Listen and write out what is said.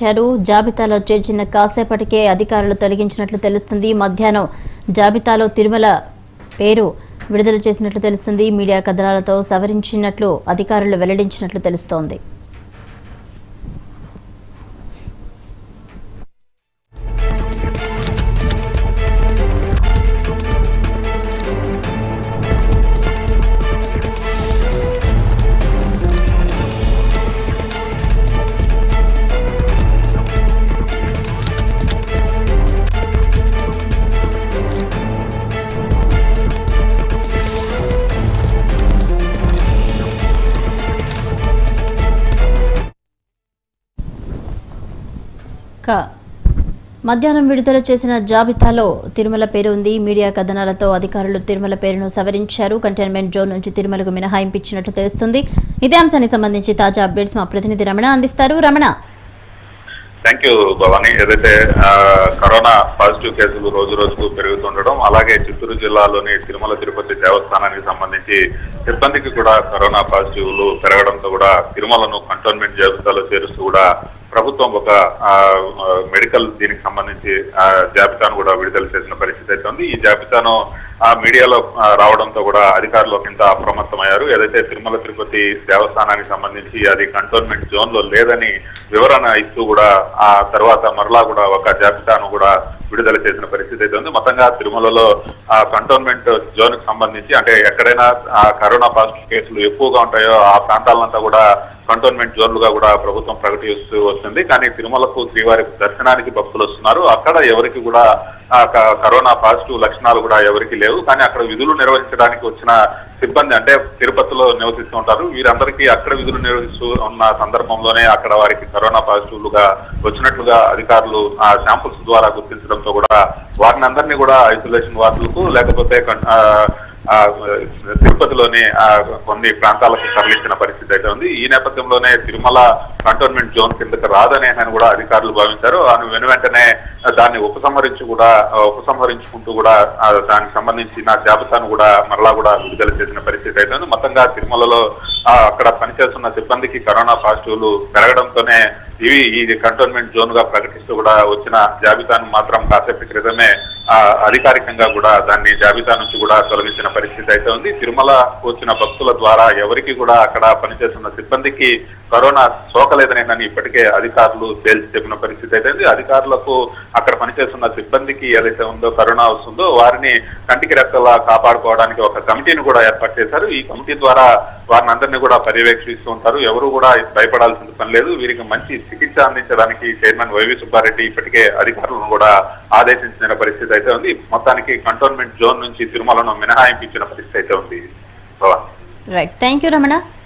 చేశారు జాబితాలో చేర్చిన కాసేపటికే అధికారులు తొలగించినట్లు తెలుస్తుంది మధ్యాహ్నం జాబితాలో తిరుమల పేరు విడుదల చేసినట్లు తెలుస్తుంది మీడియా కథనాలతో సవరించినట్లు అధికారులు వెల్లడించినట్లు తెలుస్తోంది క మధ్యాహ్నం విడుదల చేసిన జాబితాలో తిరుమల పేరు ఉంది మీడియా కథనాలతో అధికారులు తిరుమల పేరును సవరించారు కంటైన్మెంట్ జోన్ నుంచి తిరుమలకు మినహాయింపు ఇచ్చినట్లు తెలుస్తుంది ఇదే అంశానికి సంబంధించి తాజా అప్డేట్స్ మా ప్రతినిధి రమణ అందిస్తారు రమణ థ్యాంక్ యూ భవాని ఏదైతే ఆ, కరోనా పాజిటివ్ కేసులు రోజు రోజుకు పెరుగుతుండడం అలాగే చిత్తూరు జిల్లాలోని తిరుమల తిరుపతి దేవస్థానానికి సంబంధించి సిబ్బందికి కూడా కరోనా పాజిటివ్లు పెరగడంతో కూడా తిరుమలను కంటోన్మెంట్ జాబితాలో చేరుస్తూ కూడా ప్రభుత్వం ఒక ఆ, ఆ, మెడికల్ దీనికి సంబంధించి ఆ, జాబితాను కూడా విడుదల చేసిన పరిస్థితి అయితే ఉంది ఈ జాబితాను ఆ మీడియాలో ఆ, రావడంతో కూడా అధికారులు కింద అప్రమత్తమయ్యారు ఏదైతే తిరుమల తిరుపతి దేవస్థానానికి సంబంధించి అది కంటోన్మెంట్ జోన్ లో లేదని వివరణ ఇస్తూ కూడా ఆ తర్వాత మరలా కూడా ఒక జాబితాను కూడా విడుదల చేసిన పరిస్థితి అయితే ఉంది మొత్తంగా తిరుమలలో ఆ కంటోన్మెంట్ జోన్ కి సంబంధించి అంటే ఎక్కడైనా ఆ కరోనా పాజిటివ్ కేసులు ఎక్కువగా ఉంటాయో ఆ ప్రాంతాలంతా కూడా కంటోన్మెంట్ జోన్లుగా కూడా ప్రభుత్వం ప్రకటిస్తూ వస్తుంది కానీ తిరుమలకు శ్రీవారి దర్శనానికి భక్తులు వస్తున్నారు అక్కడ ఎవరికి కూడా ఆ క- కరోనా పాజిటివ్ లక్షణాలు కూడా ఎవరికి లేవు కానీ అక్కడ విధులు నిర్వహించడానికి వచ్చిన సిబ్బంది అంటే తిరుపతిలో నివసిస్తూ ఉంటారు వీరందరికీ అక్కడ విధులు నిర్వహిస్తూ ఉన్న సందర్భంలోనే అక్కడ వారికి కరోనా పాజిటివ్లుగా వచ్చినట్లుగా అధికారులు ఆ శాంపుల్స్ ద్వారా గుర్తించడంతో కూడా వారిని అందరినీ కూడా ఐసోలేషన్ వార్డులకు లేకపోతే కన్- ఆ, ఆ, తిరుపతిలోని ఆ, కొన్ని ప్రాంతాలకు తరలించిన పరిస్థితి అయితే ఉంది ఈ నేపథ్యంలోనే తిరుమల కంటోన్మెంట్ జోన్ కిందకి రాదని ఆయన కూడా అధికారులు భావించారు ఆయన వెను వెంటనే దాన్ని ఉపసంహరించి కూడా ఆ, ఉపసంహరించుకుంటూ కూడా ఆ, దానికి సంబంధించిన జాబితాను కూడా మరలా కూడా విడుదల చేసిన పరిస్థితి అయితే ఉంది మొత్తంగా తిరుమలలో ఆ, అక్కడ పనిచేస్తున్న సిబ్బందికి కరోనా పాజిటివ్లు పెరగడంతోనే ఇవి ఇది కంటోన్మెంట్ జోన్ గా ప్రకటిస్తూ కూడా వచ్చిన జాబితాను మాత్రం కాసేపటి క్రితమే ఆ, అధికారికంగా కూడా దాన్ని జాబితా నుంచి కూడా తొలగించిన పరిస్థితి అయితే ఉంది తిరుమల వచ్చిన భక్తుల ద్వారా ఎవరికి కూడా అక్కడ పనిచేస్తున్న సిబ్బందికి కరోనా సోకలేదని ఇప్పటికే అధికారులు తేల్చి చెప్పిన పరిస్థితి అయితే ఉంది అధికారులకు అక్కడ పనిచేస్తున్న సిబ్బందికి ఏదైతే ఉందో కరోనా వస్తుందో వారిని కంటికి రెక్కలా కాపాడుకోవడానికి ఒక కమిటీని కూడా ఏర్పాటు చేశారు ఈ కమిటీ ద్వారా వారిని అందరినీ కూడా పర్యవేక్షిస్తూ ఉంటారు ఎవరు కూడా భయపడాల్సిన పని లేదు వీరికి మంచి చికిత్స అందించడానికి చైర్మన్ వైవి సుబ్బారెడ్డి ఇప్పటికే అధికారులను కూడా ఆదేశించిన పరిస్థితి అయితే ఉంది మొత్తానికి కంటోన్మెంట్ జోన్ నుంచి తిరుమలను మినహాయింపించిన పరిస్థితి అయితే ఉంది భవాన్ రైట్ థ్యాంక్ యూ రమణ